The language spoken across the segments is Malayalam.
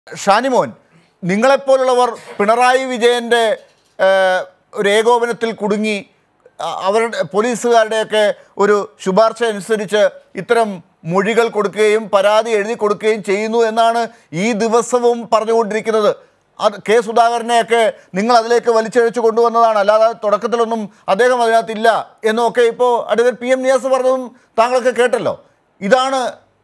ഷാനിമോൻ നിങ്ങളെപ്പോലുള്ളവർ പിണറായി വിജയൻ്റെ ഏഹ്, ഒരു ഏകോപനത്തിൽ കുടുങ്ങി അ- അവരുടെ പോലീസുകാരുടെയൊക്കെ ഒരു ശുപാർശ അനുസരിച്ച് ഇത്തരം മൊഴികൾ കൊടുക്കുകയും പരാതി എഴുതി കൊടുക്കുകയും ചെയ്യുന്നു എന്നാണ് ഈ ദിവസവും പറഞ്ഞുകൊണ്ടിരിക്കുന്നത് അത് കെ സുധാകരനെയൊക്കെ നിങ്ങൾ അതിലേക്ക് വലിച്ചഴിച്ചു കൊണ്ടുവന്നതാണ് അല്ലാതെ തുടക്കത്തിലൊന്നും അദ്ദേഹം അതിനകത്തില്ല എന്നൊക്കെ ഇപ്പോൾ അഡ്വക്കേറ്റ് പി എം നിയാസ് പറഞ്ഞതും താങ്കളൊക്കെ കേട്ടല്ലോ ഇതാണ്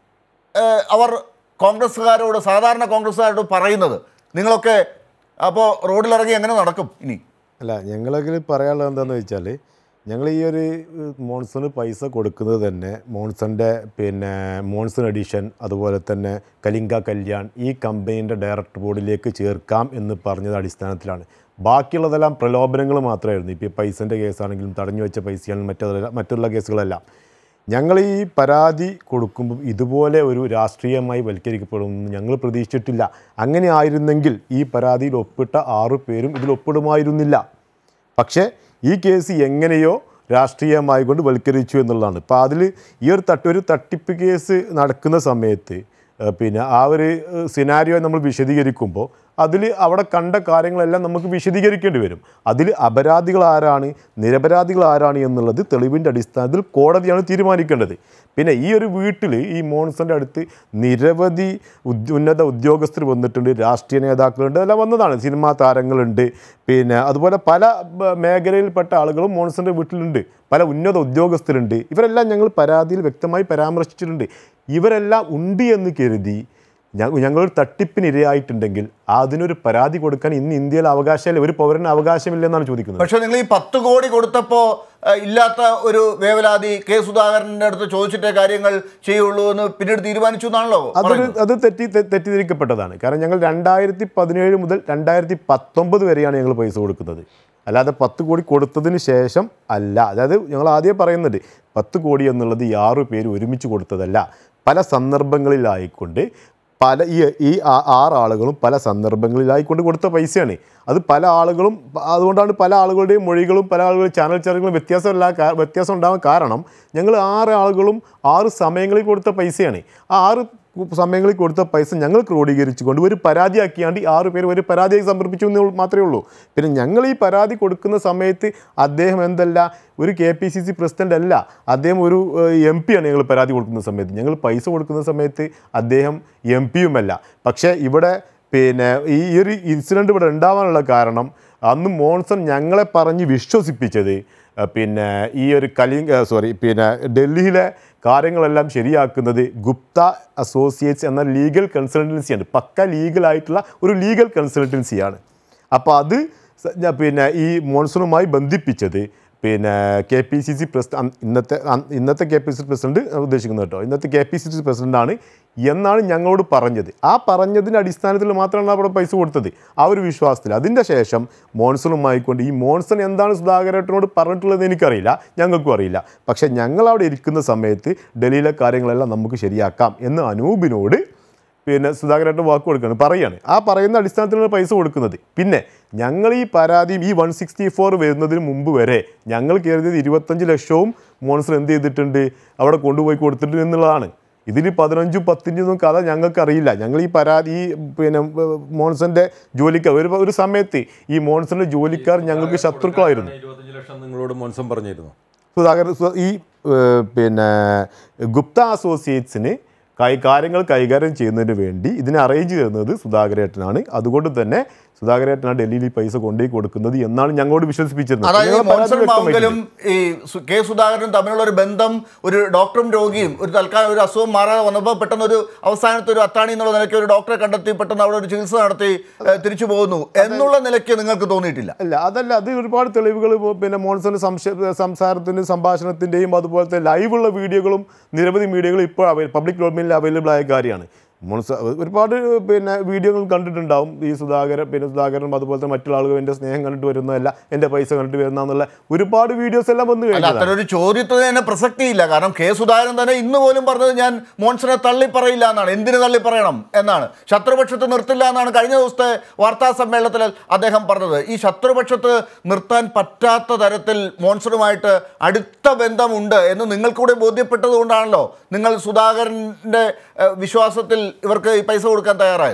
ഏഹ്, അവർ കോൺഗ്രസ്സുകാരോട് സാധാരണ കോൺഗ്രസ്സുകാരോട് പറയുന്നത് നിങ്ങളൊക്കെ അപ്പോൾ റോഡിലിറങ്ങി എങ്ങനെ നടക്കും ഇനി അല്ല ഞങ്ങളൊക്കെ പറയാനുള്ളത് എന്താണെന്ന് വെച്ചാൽ ഞങ്ങൾ ഈ ഒരു മോൺസണ് പൈസ കൊടുക്കുന്നത് തന്നെ മോൺസണിൻ്റെ പിന്നെ മോൺസൺ എഡിഷൻ അതുപോലെ തന്നെ കലിംഗ കല്യാൺ ഈ കമ്പനീൻ്റെ ഡയറക്ടർ ബോർഡിലേക്ക് ചേർക്കാം എന്ന് പറഞ്ഞത് അടിസ്ഥാനത്തിലാണ് ബാക്കിയുള്ളതെല്ലാം പ്രലോഭനങ്ങൾ മാത്രമായിരുന്നു ഇപ്പോൾ ഈ പൈസൻ്റെ കേസാണെങ്കിലും തടഞ്ഞു വെച്ച പൈസയാണെങ്കിലും മറ്റുള്ള മറ്റുള്ള കേസുകളെല്ലാം ഞങ്ങൾ ഈ പരാതി കൊടുക്കുമ്പം ഇതുപോലെ ഒരു രാഷ്ട്രീയമായി വൽക്കരിക്കപ്പെടുമെന്ന് ഞങ്ങൾ പ്രതീക്ഷിച്ചിട്ടില്ല അങ്ങനെ ആയിരുന്നെങ്കിൽ ഈ പരാതിയിൽ ഒപ്പിട്ട ആറു പേരും ഇതിൽ ഒപ്പിടുമായിരുന്നില്ല പക്ഷേ ഈ കേസ് എങ്ങനെയോ രാഷ്ട്രീയമായി കൊണ്ട് വൽക്കരിച്ചു എന്നുള്ളതാണ് ഇപ്പോൾ അതിൽ ഈ ഒരു തട്ട് ഒരു തട്ടിപ്പ് കേസ് നടക്കുന്ന സമയത്ത് ഏഹ് പിന്നെ ആ ഒരു സിനാരിയോ നമ്മൾ വിശദീകരിക്കുമ്പോൾ അതിൽ അവിടെ കണ്ട കാര്യങ്ങളെല്ലാം നമുക്ക് വിശദീകരിക്കേണ്ടി വരും അതിൽ അപരാധികൾ ആരാണ് നിരപരാധികൾ ആരാണ് എന്നുള്ളത് തെളിവിൻ്റെ അടിസ്ഥാനത്തിൽ കോടതിയാണ് തീരുമാനിക്കേണ്ടത് പിന്നെ ഈ ഒരു വീട്ടിൽ ഈ മോൺസൻ്റെ അടുത്ത് നിരവധി ഉദ്യ- ഉന്നത ഉദ്യോഗസ്ഥർ വന്നിട്ടുണ്ട് രാഷ്ട്രീയ നേതാക്കളുണ്ട് എല്ലാം വന്നതാണ് സിനിമാ താരങ്ങളുണ്ട് പിന്നെ അതുപോലെ പല ബ- മേഖലയിൽപ്പെട്ട ആളുകളും മോൺസൻ്റെ വീട്ടിലുണ്ട് പല ഉന്നത ഉദ്യോഗസ്ഥരുണ്ട് ഇവരെല്ലാം ഞങ്ങൾ പരാതിയിൽ വ്യക്തമായി പരാമർശിച്ചിട്ടുണ്ട് ഇവരെല്ലാം ഉണ്ട് എന്ന് കരുതി ഞ- ഞങ്ങളൊരു തട്ടിപ്പിന് ഇരയായിട്ടുണ്ടെങ്കിൽ അതിനൊരു പരാതി കൊടുക്കാൻ ഇന്ന് ഇന്ത്യയിൽ അവകാശമില്ല ഒരു പൗരന് അവകാശമില്ലെന്നാണ് ചോദിക്കുന്നത് പക്ഷേ നിങ്ങൾ ഈ പത്ത് കോടി കൊടുത്തപ്പോൾ ഏഹ്, ഇല്ലാത്ത ഒരു വേവലാതി കെ സുധാകരൻ്റെ അടുത്ത് ചോദിച്ചിട്ടേ കാര്യങ്ങൾ ചെയ്യുള്ളൂ എന്ന് പിന്നീട് തീരുമാനിച്ചു എന്നാണല്ലോ അതൊരു പറയുന്നത്. അത് തെറ്റി തെ- തെറ്റിദ്ധരിക്കപ്പെട്ടതാണ് കാരണം ഞങ്ങൾ രണ്ടായിരത്തി പതിനേഴ് മുതൽ രണ്ടായിരത്തി പത്തൊമ്പത് വരെയാണ് ഞങ്ങൾ പൈസ കൊടുക്കുന്നത് അല്ലാതെ പത്ത് കോടി കൊടുത്തതിന് ശേഷം അല്ല അതായത് ഞങ്ങൾ ആദ്യം പറയുന്നുണ്ട് പത്ത് കോടി എന്നുള്ളത് ഈ ആറു പേര് ഒരുമിച്ച് കൊടുത്തതല്ല പല സന്ദർഭങ്ങളിലായിക്കൊണ്ട് പല ഈ ഈ ആ- ആറ് ആളുകളും പല സന്ദർഭങ്ങളിലായിക്കൊണ്ട് കൊടുത്ത പൈസയാണ് അത് പല ആളുകളും അതുകൊണ്ടാണ് പല ആളുകളുടെയും മൊഴികളും പല ആളുകളുടെ ചാനൽ ചർച്ചകളും വ്യത്യാസമല്ല കാ- വ്യത്യാസം ഉണ്ടാവാൻ കാരണം ഞങ്ങൾ ആറ് ആളുകളും ആറ് സമയങ്ങളിൽ കൊടുത്ത പൈസയാണ് ആ ആറ് സമയങ്ങളിൽ കൊടുത്ത പൈസ ഞങ്ങൾ ക്രോഡീകരിച്ചുകൊണ്ട് ഒരു പരാതിയാക്കിയാണ്ട് ഈ ആറ് പേര് ഒരു പരാതിയായി സമർപ്പിച്ചു എന്ന് മാത്രമേ ഉള്ളൂ പിന്നെ ഞങ്ങൾ ഈ പരാതി കൊടുക്കുന്ന സമയത്ത് അദ്ദേഹം എന്തല്ല ഒരു K P C C president അല്ല അദ്ദേഹം ഒരു എം പി ആണ് ഞങ്ങൾ പരാതി കൊടുക്കുന്ന സമയത്ത് ഞങ്ങൾ പൈസ കൊടുക്കുന്ന സമയത്ത് അദ്ദേഹം എം പിയുമല്ല പക്ഷേ ഇവിടെ പിന്നെ ഈ ഈ ഒരു ഇൻസിഡൻറ്റ് ഇവിടെ ഉണ്ടാവാനുള്ള കാരണം അന്ന് മോൺസൺ ഞങ്ങളെ പറഞ്ഞ് വിശ്വസിപ്പിച്ചത് അഹ് പിന്നെ ഈ ഒരു കലിംഗ് സോറി പിന്നെ ഡൽഹിയിലെ കാര്യങ്ങളെല്ലാം ശരിയാക്കുന്നത് ഗുപ്ത അസോസിയേറ്റ്സ് എന്ന ലീഗൽ കൺസൾട്ടൻസിയാണ് പക്ക ലീഗലായിട്ടുള്ള ഒരു ലീഗൽ കൺസൾട്ടൻസിയാണ് അപ്പോൾ അത് സ- ഞാ- പിന്നെ ഈ മോൺസണുമായി ബന്ധിപ്പിച്ചത് പിന്നെ K P C C president ഇന്നത്തെ അന്ന് ഇന്നത്തെ K P C C president ഉദ്ദേശിക്കുന്നത് കേട്ടോ ഇന്നത്തെ കെ പി സി സി പ്രസിഡന്റാണ് എന്നാണ് ഞങ്ങളോട് പറഞ്ഞത് ആ പറഞ്ഞതിൻ്റെ അടിസ്ഥാനത്തിൽ മാത്രമാണ് അവിടെ പൈസ കൊടുത്തത് ആ ഒരു വിശ്വാസത്തിൽ അതിൻ്റെ ശേഷം മോൺസണുമായി കൊണ്ട് ഈ മോൺസൺ എന്താണ് സുധാകരേട്ടനോട് പറഞ്ഞിട്ടുള്ളത് എനിക്കറിയില്ല ഞങ്ങൾക്കും അറിയില്ല പക്ഷേ ഞങ്ങൾ അവിടെ ഇരിക്കുന്ന സമയത്ത് ഡൽഹിയിലെ കാര്യങ്ങളെല്ലാം നമുക്ക് ശരിയാക്കാം എന്ന് അനൂപിനോട് പിന്നെ സുധാകരേട്ടൻ വാക്ക് കൊടുക്കുകയാണ് പറയാണ് ആ പറയുന്ന അടിസ്ഥാനത്തിലാണ് പൈസ കൊടുക്കുന്നത് പിന്നെ ഞങ്ങൾ ഈ പരാതിയും ഈ വൺ സിക്സ്റ്റി ഫോർ വരുന്നതിന് മുമ്പ് വരെ ഞങ്ങൾ കരുതിയത് ഇരുപത്തഞ്ച് ലക്ഷവും മോൺസൺ എന്ത് ചെയ്തിട്ടുണ്ട് അവിടെ കൊണ്ടുപോയി കൊടുത്തിട്ടുണ്ട് എന്നുള്ളതാണ് ഇതിൽ പതിനഞ്ചും പത്തിൻ്റെയൊന്നും കഥ ഞങ്ങൾക്ക് അറിയില്ല ഞങ്ങൾ ഈ പരാതി ഈ പിന്നെ മോൺസന്റെ ജോലിക്കാർ ഒരു ഒരു സമയത്ത് ഈ മോൺസന്റെ ജോലിക്കാർ ഞങ്ങൾക്ക് ശത്രുക്കളായിരുന്നു ഇരുപത്തഞ്ച് ലക്ഷം നിങ്ങളോട് മോൻസം പറഞ്ഞിരുന്നു സുധാകരൻ സു- ഈ ഏഹ്, പിന്നെ ഗുപ്ത അസോസിയേറ്റ്സിന് കൈ കാര്യങ്ങൾ കൈകാര്യം ചെയ്യുന്നതിന് വേണ്ടി ഇതിനെ അറേഞ്ച് ചെയ്യുന്നത് സുധാകരേട്ടനാണ് അതുകൊണ്ട് തന്നെ സുധാകരേട്ടനാണ് ഡൽഹിയിൽ ഈ പൈസ കൊണ്ടുപോയി കൊടുക്കുന്നത് എന്നാണ് ഞങ്ങളോട് വിശ്വസിപ്പിച്ചിരുന്നത് അതായത് ഞങ്ങൾ പരാതി മോൻസൺ വ്യക്തമായിട്ടുണ്ട്. മാവുങ്കലും ഈ സു- കെ സുധാകരനും തമ്മിലുള്ള ഒരു ബന്ധം ഒരു ഡോക്ടറും രോഗിയും ഒരു തൽക്കാലം ഒരു അസുഖം മാറാതെ വന്നപ്പോൾ പെട്ടെന്ന് ഒരു അവസാനത്തെ ഒരു അത്താണി എന്നുള്ള നിലയ്ക്ക് ഒരു ഡോക്ടറെ കണ്ടെത്തി പെട്ടെന്ന് അവിടെ ഒരു ചികിത്സ നടത്തി ഏഹ്, തിരിച്ചു പോകുന്നു എന്നുള്ള നിലയ്ക്ക് നിങ്ങൾക്ക് തോന്നിയിട്ടില്ല അല്ല അതല്ല അത് ഒരുപാട് തെളിവുകൾ പിന്നെ മോൺസന്റെ സംശയ സംസാരത്തിൻ്റെ സംഭാഷണത്തിൻ്റെയും അതുപോലത്തെ ലൈവുള്ള വീഡിയോകളും നിരവധി മീഡിയകൾ ഇപ്പോൾ അവൈ പബ്ലിക് ഡൊമൈനിൽ അവൈലബിൾ ആയ കാര്യമാണ് മോൺസ ഒരുപാട് പിന്നെ വീഡിയോകൾ കണ്ടിട്ടുണ്ടാവും ഈ സുധാകരൻ പിന്നെ സുധാകരനും അതുപോലത്തെ മറ്റുള്ള ആളുകൾ എൻ്റെ സ്നേഹം കണ്ടിട്ട് വരുന്നതല്ല എൻ്റെ പൈസ കണ്ടിട്ട് വരുന്ന എന്നുള്ള ഒരുപാട് വീഡിയോസ് എല്ലാം വന്നു അല്ല കഴിഞ്ഞതാണ് അത്തരം ഒരു ചോദ്യത്തിന് തന്നെ പ്രസക്തിയില്ല കാരണം കെ സുധാകരൻ തന്നെ ഇന്ന് പോലും പറഞ്ഞത് ഞാൻ മോൺസനെ തള്ളി പറയില്ല എന്നാണ് എന്തിനു തള്ളി പറയണം എന്നാണ് ശത്രുപക്ഷത്ത് നിർത്തില്ല എന്നാണ് കഴിഞ്ഞ ദിവസത്തെ വാർത്താ സമ്മേളനത്തിൽ അദ്ദേഹം പറഞ്ഞത് ഈ ശത്രുപക്ഷത്ത് നിർത്താൻ പറ്റാത്ത തരത്തിൽ മോൺസണുമായിട്ട് അടുത്ത ബന്ധമുണ്ട് എന്ന് നിങ്ങൾക്കൂടെ ബോധ്യപ്പെട്ടത് കൊണ്ടാണല്ലോ നിങ്ങൾ സുധാകരൻ്റെ ഏഹ്, വിശ്വാസത്തിൽ ഇവർക്ക് ഈ പൈസ കൊടുക്കാൻ തയ്യാറായത്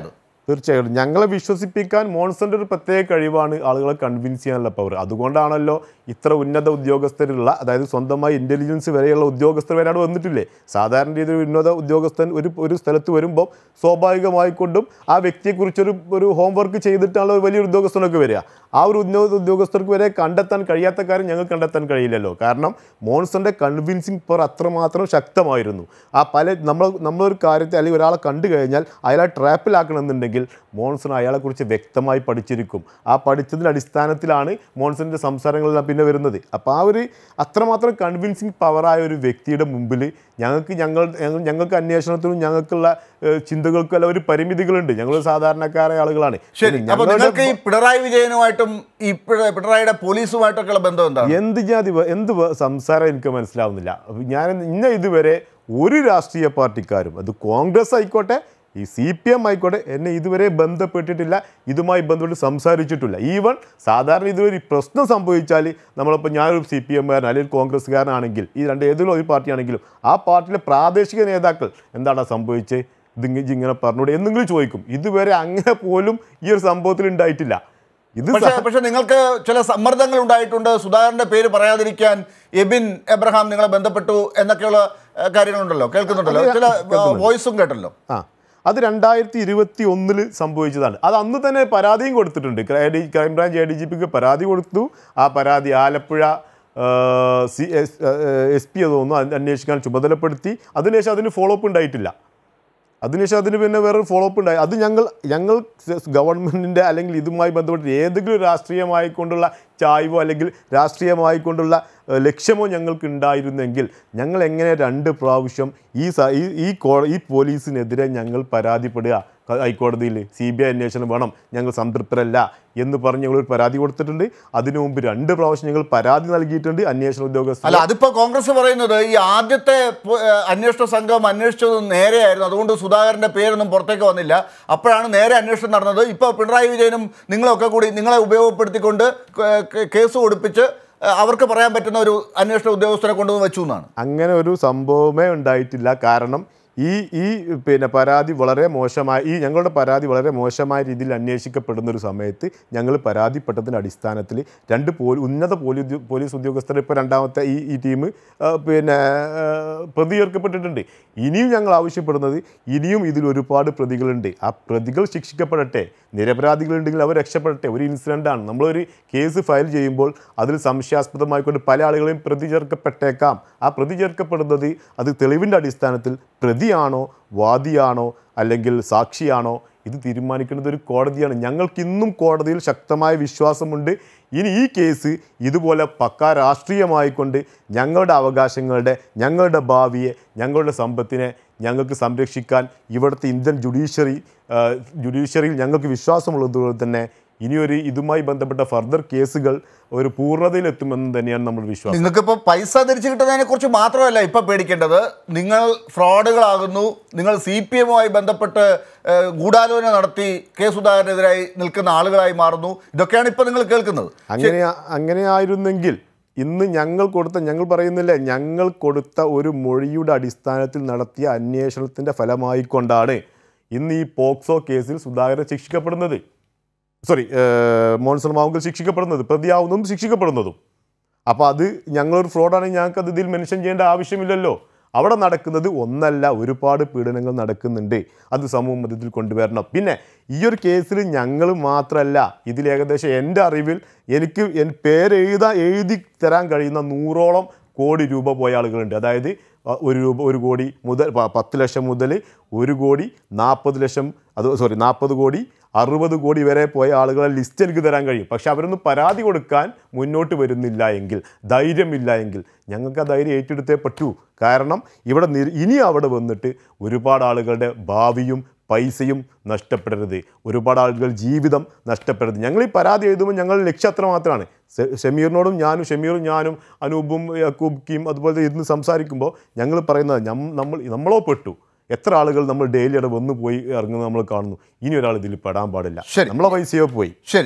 തീർച്ചയായിട്ടും ഞങ്ങളെ വിശ്വസിപ്പിക്കാൻ മോൺസന്റെ ഒരു പ്രത്യേക കഴിവാണ് ആളുകളെ കൺവിൻസ് ചെയ്യാനുള്ള പവർ അതുകൊണ്ടാണല്ലോ ഇത്ര ഉന്നത ഉദ്യോഗസ്ഥരുള്ള അതായത് സ്വന്തമായി ഇന്റലിജൻസ് വരെയുള്ള ഉദ്യോഗസ്ഥർ വരെ അവിടെ വന്നിട്ടില്ലേ സാധാരണ രീതിയിൽ ഒരു ഉന്നത ഉദ്യോഗസ്ഥൻ ഒരു ഒരു സ്ഥലത്ത് വരുമ്പോൾ സ്വാഭാവികമായിക്കൊണ്ടും ആ വ്യക്തിയെക്കുറിച്ചൊരു ഒരു ഹോംവർക്ക് ചെയ്തിട്ടാണ് ഒരു വലിയ ഉദ്യോഗസ്ഥനൊക്കെ വരിക ആ ഒരു ഉന്നത ഉദ്യോഗസ്ഥർക്ക് വരെ കണ്ടെത്താൻ കഴിയാത്ത കാര്യം ഞങ്ങൾക്ക് കണ്ടെത്താൻ കഴിയില്ലല്ലോ കാരണം മോൺസന്റെ കൺവിൻസിങ് പവർ അത്രമാത്രം ശക്തമായിരുന്നു ആ പല നമ്മൾ നമ്മളൊരു കാര്യത്തെ അല്ലെങ്കിൽ ഒരാളെ കണ്ടു കഴിഞ്ഞാൽ അയാളെ ട്രാപ്പിലാക്കണമെന്നുണ്ടെങ്കിൽ മോൺസൺ അയാളെക്കുറിച്ച് വ്യക്തമായി പഠിച്ചിരിക്കും ആ പഠിച്ചതിൻ്റെ അടിസ്ഥാനത്തിലാണ് മോൺസണിൻ്റെ സംസാരങ്ങളെല്ലാം പിന്നെ വരുന്നത് അപ്പോൾ ആ ഒരു അത്രമാത്രം കൺവിൻസിങ് പവറായ ഒരു വ്യക്തിയുടെ മുമ്പിൽ ഞങ്ങൾക്ക് ഞങ്ങൾ ഞങ്ങൾ- ഞങ്ങൾക്ക് അന്വേഷണത്തിനും ഞങ്ങൾക്കുള്ള ഏഹ്, ചിന്തകൾക്കും എല്ലാം ഒരു പരിമിതികളുണ്ട് ഞങ്ങൾ സാധാരണക്കാരായ ആളുകളാണ് ശരി പിന്നെ അപ്പൊ ഞങ്ങളുടെ നിങ്ങൾക്ക് ഈ പിണറായി വിജയനുമായിട്ടും ഈ പിണ- പിണറായിയുടെ പോലീസുമായിട്ടൊക്കെയുള്ള ബന്ധം എന്താണ് എന്ത് ജാതി വ- എന്ത് വ- സംസാരം എനിക്ക് മനസ്സിലാവുന്നില്ല അപ്പൊ ഞാൻ ഇന്ന ഇതുവരെ ഒരു രാഷ്ട്രീയ പാർട്ടിക്കാരും അത് കോൺഗ്രസ് ആയിക്കോട്ടെ ഈ സി പി എം ആയിക്കോട്ടെ എന്നെ ഇതുവരെ ബന്ധപ്പെട്ടിട്ടില്ല ഇതുമായി ബന്ധപ്പെട്ട് സംസാരിച്ചിട്ടില്ല ഈവൻ സാധാരണ ഇതുവരെ ഈ പ്രശ്നം സംഭവിച്ചാൽ നമ്മളിപ്പോൾ ഞാനൊരു സി പി എമ്മുകാരൻ അല്ലെങ്കിൽ കോൺഗ്രസ്സുകാരനാണെങ്കിൽ ഈ രണ്ട് ഏതെങ്കിലും ഒരു പാർട്ടിയാണെങ്കിലും ആ പാർട്ടിയിലെ പ്രാദേശിക നേതാക്കൾ എന്താണ് സംഭവിച്ചത് ഇതിങ്ങനെ ഇങ്ങനെ പറഞ്ഞൂടെ എന്തെങ്കിലും ചോദിക്കും ഇതുവരെ അങ്ങനെ പോലും ഈ ഒരു സംഭവത്തിൽ ഉണ്ടായിട്ടില്ല ഇത് പക്ഷേ പക്ഷെ നിങ്ങൾക്ക് ചില സമ്മർദ്ദങ്ങൾ ഉണ്ടായിട്ടുണ്ട് സുധാകരന്റെ പേര് പറയാതിരിക്കാൻ എബിൻ എബ്രഹാം നിങ്ങളെ ബന്ധപ്പെട്ടു എന്നൊക്കെയുള്ള ഏഹ്, കാര്യങ്ങളുണ്ടല്ലോ കേൾക്കുന്നുണ്ടല്ലോ ചില വോയിസും കേട്ടല്ലോ ആ അത് രണ്ടായിരത്തി ഇരുപത്തി ഒന്നില് സംഭവിച്ചതാണ് അത് അന്ന് തന്നെ പരാതിയും കൊടുത്തിട്ടുണ്ട് ക്രൈ- ഡി- ക്രൈംബ്രാഞ്ച് എ ഡി ജി പിക്ക് പരാതി കൊടുത്തു ആ പരാതി ആലപ്പുഴ ആ, സി എസ് എസ് പി തോന്നുന്നു അത് അന്വേഷിക്കാൻ ചുമതലപ്പെടുത്തി അതിനുശേഷം അതിന് ഫോളോ അപ്പ് ഉണ്ടായിട്ടില്ല അതിനുശേഷം അതിന് പിന്നെ വേറൊരു ഫോളോ അപ്പ് ഉണ്ടായി അത് ഞങ്ങൾ ഞങ്ങൾ ഗവൺമെൻറ്റിൻ്റെ അല്ലെങ്കിൽ ഇതുമായി ബന്ധപ്പെട്ട് ഏതെങ്കിലും രാഷ്ട്രീയമായിക്കൊണ്ടുള്ള ചായ്വോ അല്ലെങ്കിൽ രാഷ്ട്രീയമായിക്കൊണ്ടുള്ള ഏഹ്, ലക്ഷ്യമോ ഞങ്ങൾക്ക് ഉണ്ടായിരുന്നെങ്കിൽ ഞങ്ങൾ എങ്ങനെ രണ്ട് പ്രാവശ്യം ഈ സ- ഈ ഈ കോ ഈ പോലീസിനെതിരെ ഞങ്ങൾ പരാതിപ്പെടുക ക- ഹൈക്കോടതിയിൽ സി ബി ഐ അന്വേഷണം വേണം ഞങ്ങൾ സംതൃപ്തരല്ല എന്ന് പറഞ്ഞ് ഞങ്ങൾ ഒരു പരാതി കൊടുത്തിട്ടുണ്ട് അതിനു മുമ്പ് രണ്ട് പ്രാവശ്യം ഞങ്ങൾ പരാതി നൽകിയിട്ടുണ്ട് അന്വേഷണ ഉദ്യോഗസ്ഥർ അല്ല അതിപ്പോ കോൺഗ്രസ് പറയുന്നത് ഈ ആദ്യത്തെ പോ- ഏഹ്, അന്വേഷണ സംഘം അന്വേഷിച്ചത് നേരെയായിരുന്നു അതുകൊണ്ട് സുധാകരന്റെ പേരൊന്നും പുറത്തേക്ക് വന്നില്ല അപ്പോഴാണ് നേരെ അന്വേഷണം നടന്നത് ഇപ്പോൾ പിണറായി വിജയനും നിങ്ങളൊക്കെ കൂടി നിങ്ങളെ ഉപയോഗപ്പെടുത്തിക്കൊണ്ട് കേ- കേ- കേസ് കൊടുപ്പിച്ച് ഏഹ്, അവർക്ക് പറയാൻ പറ്റുന്ന ഒരു അന്വേഷണ ഉദ്യോഗസ്ഥരെ കൊണ്ടുവന്ന് വെച്ചു എന്നാണ് അങ്ങനെ ഒരു സംഭവമേ ഉണ്ടായിട്ടില്ല കാരണം ഈ ഈ പിന്നെ പരാതി വളരെ മോശമായ ഈ ഞങ്ങളുടെ പരാതി വളരെ മോശമായ രീതിയിൽ അന്വേഷിക്കപ്പെടുന്ന ഒരു സമയത്ത് ഞങ്ങൾ പരാതിപ്പെട്ടതിൻ്റെ അടിസ്ഥാനത്തിൽ രണ്ട് പോലീ ഉന്നത പോലീസ് പോലീസ് ഉദ്യോഗസ്ഥർ ഇപ്പോൾ രണ്ടാമത്തെ ഈ ഈ ടീം പിന്നെ ആ, പ്രതി ചേർക്കപ്പെട്ടിട്ടുണ്ട് ഇനിയും ഞങ്ങൾ ആവശ്യപ്പെടുന്നത് ഇനിയും ഇതിൽ ഒരുപാട് പ്രതികളുണ്ട് ആ പ്രതികൾ ശിക്ഷിക്കപ്പെടട്ടെ നിരപരാധികളുണ്ടെങ്കിൽ അവർ രക്ഷപ്പെടട്ടെ ഒരു ഇൻസിഡൻ്റാണ് നമ്മളൊരു കേസ് ഫയൽ ചെയ്യുമ്പോൾ അതിൽ സംശയാസ്പദമായിക്കൊണ്ട് പല ആളുകളെയും പ്രതി ചേർക്കപ്പെട്ടേക്കാം ആ പ്രതി ചേർക്കപ്പെടുന്നത് അത് തെളിവിൻ്റെ അടിസ്ഥാനത്തിൽ പ്രതിയാണോ വാദിയാണോ അല്ലെങ്കിൽ സാക്ഷിയാണോ ഇത് തീരുമാനിക്കുന്നത് ഒരു കോടതിയാണ് ഞങ്ങൾക്ക് ഇന്നും കോടതിയിൽ ശക്തമായ വിശ്വാസമുണ്ട് ഇനി ഈ കേസ് ഇതുപോലെ പക്കാ രാഷ്ട്രീയമായിക്കൊണ്ട് ഞങ്ങളുടെ അവകാശങ്ങളുടെ ഞങ്ങളുടെ ഭാവിയെ ഞങ്ങളുടെ സമ്പത്തിനെ ഞങ്ങൾക്ക് സംരക്ഷിക്കാൻ ഇവിടുത്തെ ഇന്ത്യൻ ജുഡീഷ്യറി ജുഡീഷ്യറിയിൽ ഞങ്ങൾക്ക് വിശ്വാസമുള്ളതുപോലെ തന്നെ ഇനിയൊരു ഇതുമായി ബന്ധപ്പെട്ട ഫർദർ കേസുകൾ ഒരു പൂർണ്ണതയിലെത്തുമെന്ന് തന്നെയാണ് നമ്മൾ വിശ്വാസം നിങ്ങൾക്കിപ്പോൾ പൈസ തിരിച്ചു കിട്ടുന്നതിനെ കുറിച്ച് മാത്രമല്ല ഇപ്പൊ പേടിക്കേണ്ടത് നിങ്ങൾ ഫ്രോഡുകളാകുന്നു നിങ്ങൾ സി പി എമ്മുമായി ബന്ധപ്പെട്ട് ഏഹ്, ഗൂഢാലോചന നടത്തി കെ സുധാകരനെതിരായി നിൽക്കുന്ന ആളുകളായി മാറുന്നു ഇതൊക്കെയാണ് ഇപ്പൊ നിങ്ങൾ കേൾക്കുന്നത് അങ്ങനെ അങ്ങനെയായിരുന്നെങ്കിൽ ഇന്ന് ഞങ്ങൾ കൊടുത്ത ഞങ്ങൾ പറയുന്നില്ല ഞങ്ങൾ കൊടുത്ത ഒരു മൊഴിയുടെ അടിസ്ഥാനത്തിൽ നടത്തിയ അന്വേഷണത്തിൻ്റെ ഫലമായിക്കൊണ്ടാണ് ഇന്ന് ഈ പോക്സോ കേസിൽ സുധാകരൻ ശിക്ഷിക്കപ്പെടുന്നത് സോറി മോൺസൺ മാവുങ്കൽ ശിക്ഷിക്കപ്പെടുന്നത് പ്രതിയാവുന്നതും ശിക്ഷിക്കപ്പെടുന്നതും അപ്പോൾ അത് ഞങ്ങളൊരു ഫ്രോഡാണെങ്കിൽ ഞങ്ങൾക്ക് അത് ഇതിൽ മെൻഷൻ ചെയ്യേണ്ട ആവശ്യമില്ലല്ലോ അവിടെ നടക്കുന്നത് ഒന്നല്ല ഒരുപാട് പീഡനങ്ങൾ നടക്കുന്നുണ്ട് അത് സമൂഹ മധ്യത്തിൽ കൊണ്ടുവരണം പിന്നെ ഈ ഒരു കേസിൽ ഞങ്ങൾ മാത്രമല്ല ഇതിൽ ഏകദേശം എൻ്റെ അറിവിൽ എനിക്ക് എൻ പേരെഴുതാ എഴുതി തരാൻ കഴിയുന്ന നൂറോളം കോടി രൂപ പോയ ആളുകളുണ്ട് അതായത് അഹ് ഒരു രൂപ ഒരു കോടി മുതൽ പ- പത്ത് ലക്ഷം മുതൽ ഒരു കോടി നാൽപ്പത് ലക്ഷം അത് സോറി നാൽപ്പത് കോടി അറുപത് കോടി വരെ പോയ ആളുകളെ ലിസ്റ്റ് എനിക്ക് തരാൻ കഴിയും പക്ഷെ അവരൊന്നും പരാതി കൊടുക്കാൻ മുന്നോട്ട് വരുന്നില്ല എങ്കിൽ ധൈര്യമില്ല എങ്കിൽ ഞങ്ങൾക്ക് ആ ധൈര്യം ഏറ്റെടുത്തേ പറ്റൂ കാരണം ഇവിടെ നിര- ഇനി അവിടെ വന്നിട്ട് ഒരുപാട് ആളുകളുടെ ഭാവിയും പൈസയും നഷ്ടപ്പെടരുത് ഒരുപാട് ആളുകൾ ജീവിതം നഷ്ടപ്പെടരുത് ഞങ്ങൾ ഈ പരാതി എഴുതുമ്പോൾ ഞങ്ങളുടെ ലക്ഷ്യം അത്ര മാത്രമാണ് ഷെ- ഷമീറിനോടും ഞാനും ഷമീറും ഞാനും അനൂപും യക്കൂബ് കീം അതുപോലെ ഇരുന്ന് സംസാരിക്കുമ്പോൾ ഞങ്ങൾ പറയുന്നത് ഞം- നമ്മൾ നമ്മളോ പെട്ടു എത്ര ആളുകൾ നമ്മൾ ഡെയിലി അവിടെ വന്നു പോയി ഇറങ്ങുന്നത് നമ്മൾ കാണുന്നു ഇനി ഒരാൾ ഇതിൽ പെടാൻ പാടില്ല ശരി. നമ്മളെ പൈസയോ പോയി ശരി